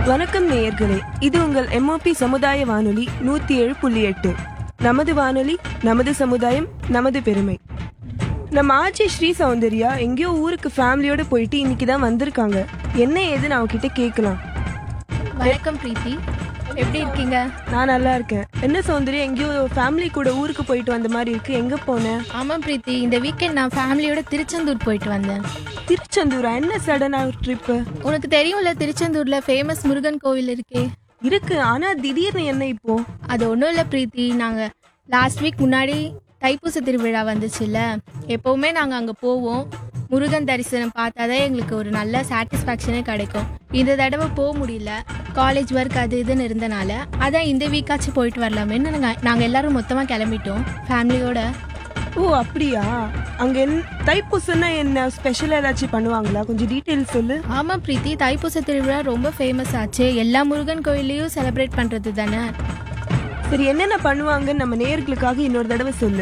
வணக்கம் நேயர்களே இது உங்கள் எம்ஓபி சமுதாய வானொலி நூத்தி ஏழு புள்ளி எட்டு நமது வானொலி நமது சமுதாயம் நமது பெருமை நம்ம ஆச்சி ஸ்ரீ சௌந்தர்யா எங்கேயோ ஊருக்கு ஃபேமிலியோட போயிட்டு இன்னைக்கு தான் வந்திருக்காங்க என்ன ஏதுன்னு அவகிட்ட கேட்கலாம் வணக்கம் பிரீத்தி எப்படி இருக்கீங்க நான் நல்லா இருக்கேன் என்ன சௌந்தர்யா எங்கேயோ ஃபேமிலி கூட ஊருக்கு போயிட்டு வந்த மாதிரி இருக்கு எங்க போனேன் ஆமாம் பிரீத்தி இந்த வீக்கெண்ட் நான் ஃபேமிலியோட திருச்செந்தூர் போயிட்டு வந்தேன் திருச்செந்தூரா என்ன சடனா ட்ரிப்பு உனக்கு தெரியும்ல திருச்செந்தூர்ல ஃபேமஸ் முருகன் கோவில் இருக்கே இருக்கு ஆனா திடீர்னு என்ன இப்போ அது ஒன்றும் இல்லை பிரீத்தி நாங்கள் லாஸ்ட் வீக் முன்னாடி தைப்பூச திருவிழா வந்துச்சுல்ல எப்போவுமே நாங்கள் அங்கே போவோம் முருகன் தரிசனம் பார்த்தாதான் எங்களுக்கு ஒரு நல்ல சாட்டிஸ்ஃபேக்ஷனே கிடைக்கும் இந்த தடவை போக முடியல காலேஜ் ஒர்க் அது இதுன்னு இருந்தனால அதான் இந்த வீக்காச்சும் போயிட்டு வரலாமேன்னு நாங்கள் நாங்கள் எல்லாரும் மொத்தமாக கிளம்பிட்டோம் ஃபேமிலியோட ஓ அப்படியா அங்க என்ன தைப்பூசம்னா என்ன ஸ்பெஷலா ஏதாச்சும் பண்ணுவாங்களா கொஞ்சம் டீட்டெயில் சொல்லு ஆமா பிரீத்தி தைப்பூச திருவிழா ரொம்ப ஃபேமஸ் ஆச்சு எல்லா முருகன் கோயில்லையும் செலிப்ரேட் பண்றது தானே சரி என்னென்ன பண்ணுவாங்கன்னு நம்ம நேயர்களுக்காக இன்னொரு தடவை சொல்லு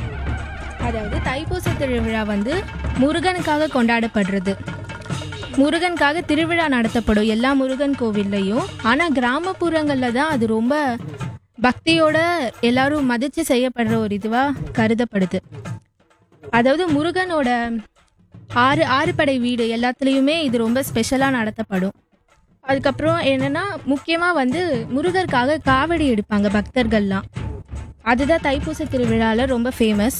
அதாவது தைப்பூச திருவிழா வந்து முருகனுக்காக கொண்டாடப்படுறது முருகனுக்காக திருவிழா நடத்தப்படும் எல்லா முருகன் கோவில்லையும் ஆனா கிராமப்புறங்கள்ல தான் அது ரொம்ப பக்தியோட எல்லாரும் மதிச்சு செய்யப்படுற ஒரு இதுவா கருதப்படுது அதாவது முருகனோட ஆறு ஆறுபடை வீடு எல்லாத்துலேயுமே இது ரொம்ப ஸ்பெஷலாக நடத்தப்படும் அதுக்கப்புறம் என்னன்னா முக்கியமாக வந்து முருகருக்காக காவடி எடுப்பாங்க பக்தர்கள்லாம் அதுதான் தைப்பூச திருவிழாவில் ரொம்ப ஃபேமஸ்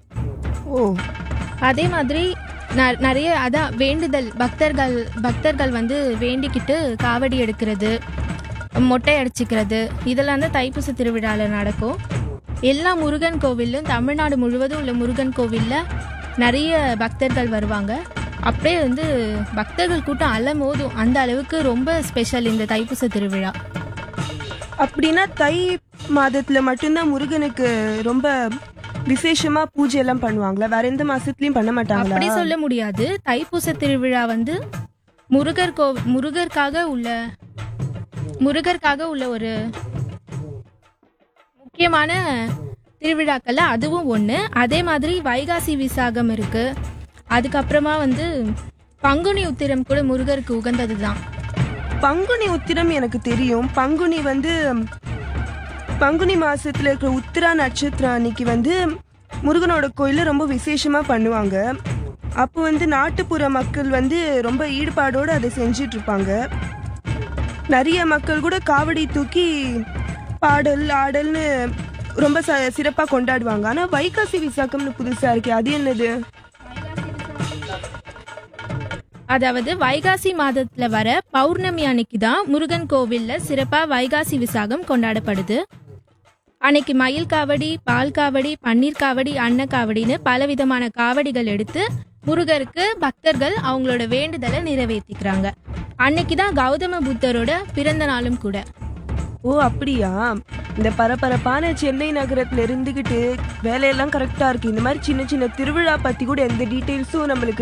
ஓ அதே மாதிரி ந- நிறைய அதான் வேண்டுதல் பக்தர்கள் பக்தர்கள் வந்து வேண்டிக்கிட்டு காவடி எடுக்கிறது மொட்டை அடிச்சுக்கிறது இதெல்லாம் தான் தைப்பூச திருவிழாவில் நடக்கும் எல்லா முருகன் கோவிலும் தமிழ்நாடு முழுவதும் உள்ள முருகன் கோவிலில் நிறைய பக்தர்கள் வருவாங்க அப்படியே வந்து பக்தர்கள் கூட்டம் அலமோதும் அந்த அளவுக்கு ரொம்ப ஸ்பெஷல் இந்த தைப்பூச திருவிழா அப்படின்னா தை மாதத்துல மட்டும்தான் முருகனுக்கு ரொம்ப விசேஷமா பூஜை எல்லாம் பண்ணுவாங்களா வேற எந்த மாசத்துலயும் பண்ண மாட்டாங்களா அப்படி சொல்ல முடியாது தைப்பூச திருவிழா வந்து முருகர் கோ முருகருக்காக உள்ள முருகருக்காக உள்ள ஒரு முக்கியமான திருவிழாக்கள்ல அதுவும் ஒன்று அதே மாதிரி வைகாசி விசாகம் இருக்கு அதுக்கப்புறமா வந்து பங்குனி உத்திரம் கூட முருகருக்கு உகந்தது தான் பங்குனி உத்திரம் எனக்கு தெரியும் பங்குனி வந்து பங்குனி மாசத்துல இருக்கிற உத்திரா நட்சத்திரம் அன்னைக்கு வந்து முருகனோட கோயில ரொம்ப விசேஷமா பண்ணுவாங்க அப்போ வந்து நாட்டுப்புற மக்கள் வந்து ரொம்ப ஈடுபாடோடு அதை செஞ்சிட்டு இருப்பாங்க நிறைய மக்கள் கூட காவடி தூக்கி பாடல் ஆடல்னு ரொம்ப ச சிறப்பாக கொண்டாடுவாங்க ஆனால் வைகாசி விசாகம்னு புதுசாக இருக்கு அது என்னது அதாவது வைகாசி மாதத்துல வர பௌர்ணமி அன்னைக்கு தான் முருகன் கோவில்ல சிறப்பா வைகாசி விசாகம் கொண்டாடப்படுது அன்னைக்கு மயில் காவடி பால் காவடி பன்னீர் காவடி அன்ன காவடின்னு பலவிதமான காவடிகள் எடுத்து முருகருக்கு பக்தர்கள் அவங்களோட வேண்டுதலை நிறைவேற்றிக்கிறாங்க அன்னைக்கு தான் கௌதம புத்தரோட பிறந்த நாளும் கூட ஓ அப்படியா இந்த பரபரப்பான சென்னை நகரத்துல இருந்துகிட்டு வேலையெல்லாம் கரெக்டா இருக்கு இந்த மாதிரி சின்ன சின்ன திருவிழா பத்தி கூட எந்த டீட்டெயில்ஸும் நம்மளுக்கு